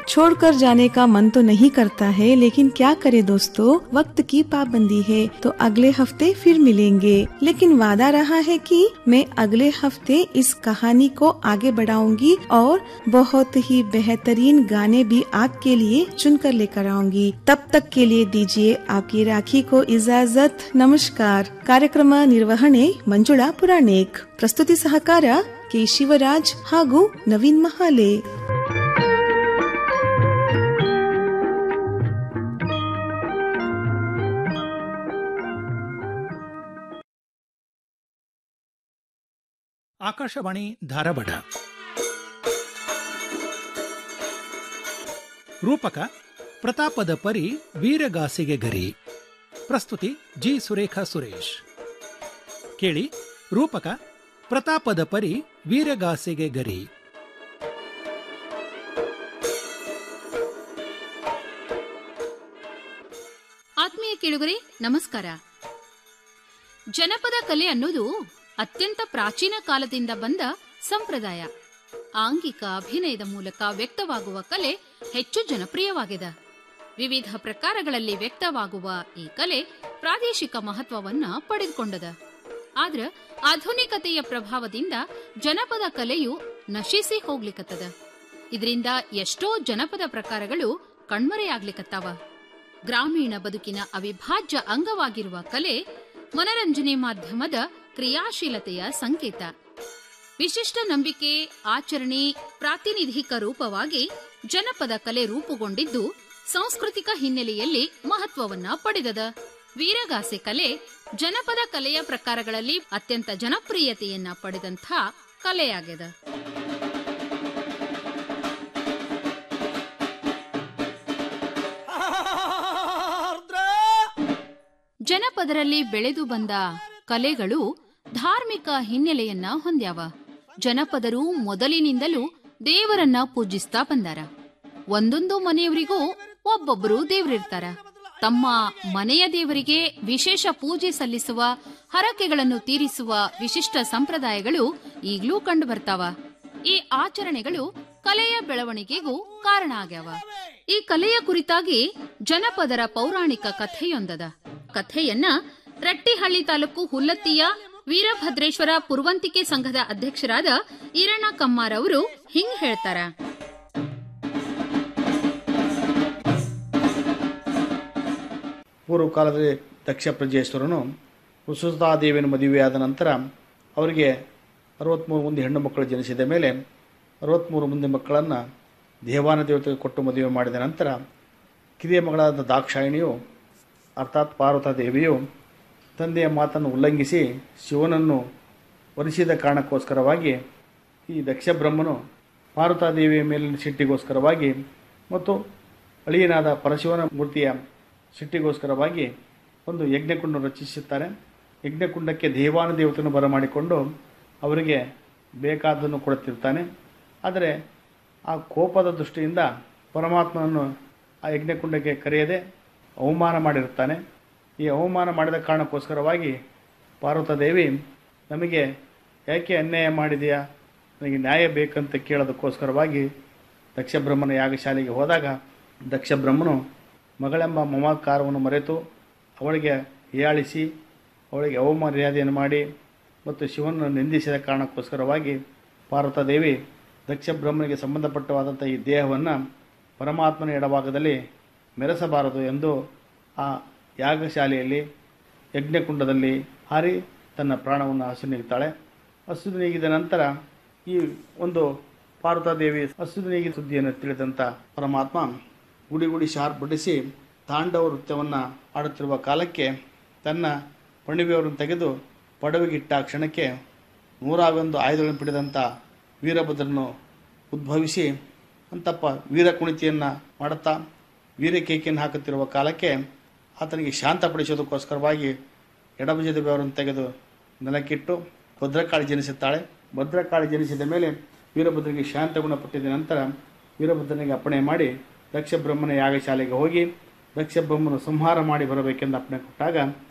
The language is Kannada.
छोड़कर जाने का मन तो नहीं करता है लेकिन क्या करे दोस्तों वक्त की पाबंदी है तो अगले हफ्ते फिर मिलेंगे लेकिन वादा रहा है कि मैं अगले हफ्ते इस कहानी को आगे बढ़ाऊंगी और बहुत ही बेहतरीन गाने भी आपके लिए चुनकर लेकर आऊंगी तब तक के लिए दीजिए आपकी राखी को इजाजत नमस्कार ಕಾರ್ಯಕ್ರಮ ನಿರ್ವಹಣೆ ಮಂಜುಳಾ ಪುರಾಣಿಕ್ ಪ್ರಸ್ತುತಿ ಸಹಕಾರ ಕೆ ಶಿವರಾಜ್ ಹಾಗೂ ನವೀನ್ ಮಹಾಲೆ ಆಕಾಶವಾಣಿ ಧಾರವಾಡ ರೂಪಕ ಪ್ರತಾಪದ ಪರಿ ವೀರಗಾಸಿಗೆ ಗರಿ ಪ್ರಸ್ತುತಿ ಜಿ ಸುರೇಖಾ ಸುರೇಶ್ ಕೇಳಿ ರೂಪಕ ಪ್ರತಾಪದ ಪರಿ ವೀರಗಾಸೆಗೆ ಗರಿ ಆತ್ಮೀಯ ಕೇಳುಗರೆ ನಮಸ್ಕಾರ ಜನಪದ ಕಲೆ ಅನ್ನೋದು ಅತ್ಯಂತ ಪ್ರಾಚೀನ ಕಾಲದಿಂದ ಬಂದ ಸಂಪ್ರದಾಯ ಆಂಗಿಕ ಅಭಿನಯದ ಮೂಲಕ ವ್ಯಕ್ತವಾಗುವ ಕಲೆ ಹೆಚ್ಚು ಜನಪ್ರಿಯವಾಗಿದೆ ವಿವಿಧ ಪ್ರಕಾರಗಳಲ್ಲಿ ವ್ಯಕ್ತವಾಗುವ ಈ ಕಲೆ ಪ್ರಾದೇಶಿಕ ಮಹತ್ವವನ್ನ ಪಡೆದುಕೊಂಡದ ಆದ್ರ ಆಧುನಿಕತೆಯ ಪ್ರಭಾವದಿಂದ ಜನಪದ ಕಲೆಯು ನಶಿಸಿ ಹೋಗ್ಲಿಕತ್ತದ ಇದರಿಂದ ಎಷ್ಟೋ ಜನಪದ ಪ್ರಕಾರಗಳು ಕಣ್ಮರೆಯಾಗ್ಲಿಕತ್ತಾವ ಗ್ರಾಮೀಣ ಬದುಕಿನ ಅವಿಭಾಜ್ಯ ಅಂಗವಾಗಿರುವ ಕಲೆ ಮನರಂಜನೆ ಮಾಧ್ಯಮದ ಕ್ರಿಯಾಶೀಲತೆಯ ಸಂಕೇತ ವಿಶಿಷ್ಟ ನಂಬಿಕೆ ಆಚರಣೆ ಪ್ರಾತಿನಿಧಿಕ ರೂಪವಾಗಿ ಜನಪದ ಕಲೆ ರೂಪುಗೊಂಡಿದ್ದು ಸಾಂಸ್ಕೃತಿಕ ಹಿನ್ನೆಲೆಯಲ್ಲಿ ಮಹತ್ವವನ್ನ ಪಡೆದದ ವೀರಗಾಸೆ ಕಲೆ ಜನಪದ ಕಲೆಯ ಪ್ರಕಾರಗಳಲ್ಲಿ ಅತ್ಯಂತ ಜನಪ್ರಿಯತೆಯನ್ನ ಪಡೆದಂಥ ಕಲೆಯಾಗ್ಯದ ಜನಪದರಲ್ಲಿ ಬೆಳೆದು ಬಂದ ಕಲೆಗಳು ಧಾರ್ಮಿಕ ಹಿನ್ನೆಲೆಯನ್ನ ಹೊಂದ್ಯಾವ ಜನಪದರು ಮೊದಲಿನಿಂದಲೂ ದೇವರನ್ನ ಪೂಜಿಸ್ತಾ ಬಂದಾರ ಒಂದೊಂದು ಮನೆಯವರಿಗೂ ಒಬ್ಬೊಬ್ಬರು ದೇವರಿರ್ತಾರ ತಮ್ಮ ಮನೆಯ ದೇವರಿಗೆ ವಿಶೇಷ ಪೂಜೆ ಸಲ್ಲಿಸುವ ಹರಕೆಗಳನ್ನು ತೀರಿಸುವ ವಿಶಿಷ್ಟ ಸಂಪ್ರದಾಯಗಳು ಈಗಲೂ ಕಂಡು ಬರ್ತಾವ ಈ ಆಚರಣೆಗಳು ಕಲೆಯ ಬೆಳವಣಿಗೆಗೂ ಕಾರಣ ಆಗ್ಯಾವ ಈ ಕಲೆಯ ಕುರಿತಾಗಿ ಜನಪದರ ಪೌರಾಣಿಕ ಕಥೆಯೊಂದದ ಕಥೆಯನ್ನ ರಟ್ಟಿಹಳ್ಳಿ ತಾಲೂಕು ಹುಲ್ಲತ್ತಿಯ ವೀರಭದ್ರೇಶ್ವರ ಪುರ್ವಂತಿಕೆ ಸಂಘದ ಅಧ್ಯಕ್ಷರಾದ ಈರಣ್ಣ ಕಮ್ಮಾರ್ ಅವರು ಹಿಂಗ್ ಹೇಳ್ತಾರ ಪೂರ್ವ ಕಾಲದಲ್ಲಿ ದಕ್ಷ ಪ್ರಜೇಶ್ವರನು ವಸುಧಾದೇವಿಯನ್ನು ಮದುವೆಯಾದ ನಂತರ ಅವರಿಗೆ ಅರವತ್ತ್ಮೂರು ಮಂದಿ ಹೆಣ್ಣು ಮಕ್ಕಳು ಜನಿಸಿದ ಮೇಲೆ ಅರವತ್ತ್ಮೂರು ಮಂದಿ ಮಕ್ಕಳನ್ನು ದೇವಾನ ದೇವತೆಗೆ ಕೊಟ್ಟು ಮದುವೆ ಮಾಡಿದ ನಂತರ ಕಿರಿಯ ಮಗಳಾದ ದಾಕ್ಷಾಯಿಣಿಯು ಅರ್ಥಾತ್ ಪಾರ್ವತಾದೇವಿಯು ತಂದೆಯ ಮಾತನ್ನು ಉಲ್ಲಂಘಿಸಿ ಶಿವನನ್ನು ವರಿಸಿದ ಕಾರಣಕ್ಕೋಸ್ಕರವಾಗಿ ಈ ದಕ್ಷ ಬ್ರಹ್ಮನು ಪಾರ್ವತಾದೇವಿಯ ಮೇಲಿನ ಸಿಟ್ಟಿಗೋಸ್ಕರವಾಗಿ ಮತ್ತು ಅಳಿಯನಾದ ಪರಶಿವನ ಮೂರ್ತಿಯ ಸಿಟ್ಟಿಗೋಸ್ಕರವಾಗಿ ಒಂದು ಯಜ್ಞಕುಂಡ ರಚಿಸುತ್ತಾರೆ ಯಜ್ಞಕುಂಡಕ್ಕೆ ದೇವಾನ ದೇವತೆಯನ್ನು ಬರಮಾಡಿಕೊಂಡು ಅವರಿಗೆ ಬೇಕಾದ್ದನ್ನು ಕೊಡುತ್ತಿರ್ತಾನೆ ಆದರೆ ಆ ಕೋಪದ ದೃಷ್ಟಿಯಿಂದ ಪರಮಾತ್ಮನನ್ನು ಆ ಯಜ್ಞಕುಂಡಕ್ಕೆ ಕರೆಯದೆ ಅವಮಾನ ಮಾಡಿರುತ್ತಾನೆ ಈ ಅವಮಾನ ಮಾಡಿದ ಕಾರಣಕ್ಕೋಸ್ಕರವಾಗಿ ಪಾರ್ವತಾದೇವಿ ನಮಗೆ ಯಾಕೆ ಅನ್ಯಾಯ ಮಾಡಿದೆಯಾ ನನಗೆ ನ್ಯಾಯ ಬೇಕಂತ ಕೇಳೋದಕ್ಕೋಸ್ಕರವಾಗಿ ದಕ್ಷ ಬ್ರಹ್ಮನ ಯಾಗಶಾಲೆಗೆ ಹೋದಾಗ ದಕ್ಷ ಬ್ರಹ್ಮನು ಮಗಳೆಂಬ ಮಮಕಾರವನ್ನು ಮರೆತು ಅವಳಿಗೆ ಹೀಯಾಳಿಸಿ ಅವಳಿಗೆ ಅವಮರ್ಯಾದೆಯನ್ನು ಮಾಡಿ ಮತ್ತು ಶಿವನನ್ನು ನಿಂದಿಸಿದ ಕಾರಣಕ್ಕೋಸ್ಕರವಾಗಿ ಪಾರ್ವತಾದೇವಿ ದಕ್ಷ ಬ್ರಹ್ಮನಿಗೆ ಸಂಬಂಧಪಟ್ಟವಾದಂಥ ಈ ದೇಹವನ್ನು ಪರಮಾತ್ಮನ ಎಡಭಾಗದಲ್ಲಿ ಮೆರೆಸಬಾರದು ಎಂದು ಆ ಯಾಗಶಾಲೆಯಲ್ಲಿ ಯಜ್ಞಕುಂಡದಲ್ಲಿ ಹಾರಿ ತನ್ನ ಪ್ರಾಣವನ್ನು ಹಸು ನೀಗುತ್ತಾಳೆ ಹಸು ನೀಗಿದ ನಂತರ ಈ ಒಂದು ಪಾರ್ವತಾದೇವಿ ಹಸು ನೀಗಿದ ಸುದ್ದಿಯನ್ನು ತಿಳಿದಂಥ ಪರಮಾತ್ಮ ಗುಡಿ ಗುಡಿ ಶಾರ್ಪಡಿಸಿ ತಾಂಡವ ನೃತ್ಯವನ್ನು ಆಡುತ್ತಿರುವ ಕಾಲಕ್ಕೆ ತನ್ನ ಪಣಿವೆಯವರನ್ನು ತೆಗೆದು ಪಡವಿಗಿಟ್ಟ ಕ್ಷಣಕ್ಕೆ ನೂರಾವೊಂದು ಆಯುಧಗಳನ್ನು ಹಿಡಿದಂಥ ವೀರಭದ್ರನು ಉದ್ಭವಿಸಿ ಅಂತಪ್ಪ ವೀರ ಕುಣಿತಿಯನ್ನು ಮಾಡುತ್ತಾ ವೀರಕೇಕೆಯನ್ನು ಹಾಕುತ್ತಿರುವ ಕಾಲಕ್ಕೆ ಆತನಿಗೆ ಶಾಂತಪಡಿಸೋದಕ್ಕೋಸ್ಕರವಾಗಿ ಎಡಭುಜದ ಬೆವರನ್ನು ತೆಗೆದು ನೆಲಕ್ಕಿಟ್ಟು ಭದ್ರಕಾಳಿ ಜನಿಸುತ್ತಾಳೆ ಭದ್ರಕಾಳಿ ಜನಿಸಿದ ಮೇಲೆ ವೀರಭದ್ರನಿಗೆ ಶಾಂತ ಗುಣಪಟ್ಟಿದ ನಂತರ ವೀರಭದ್ರನಿಗೆ ಅಪ್ಪಣೆ ಮಾಡಿ ದಕ್ಷ ಬ್ರಹ್ಮನ ಯಾಗಶಾಲೆಗೆ ಹೋಗಿ ದಕ್ಷ ಬ್ರಹ್ಮನು ಸಂಹಾರ ಮಾಡಿ ಬರಬೇಕೆಂದು ಅಪ್ಪಣೆ ಕೊಟ್ಟಾಗ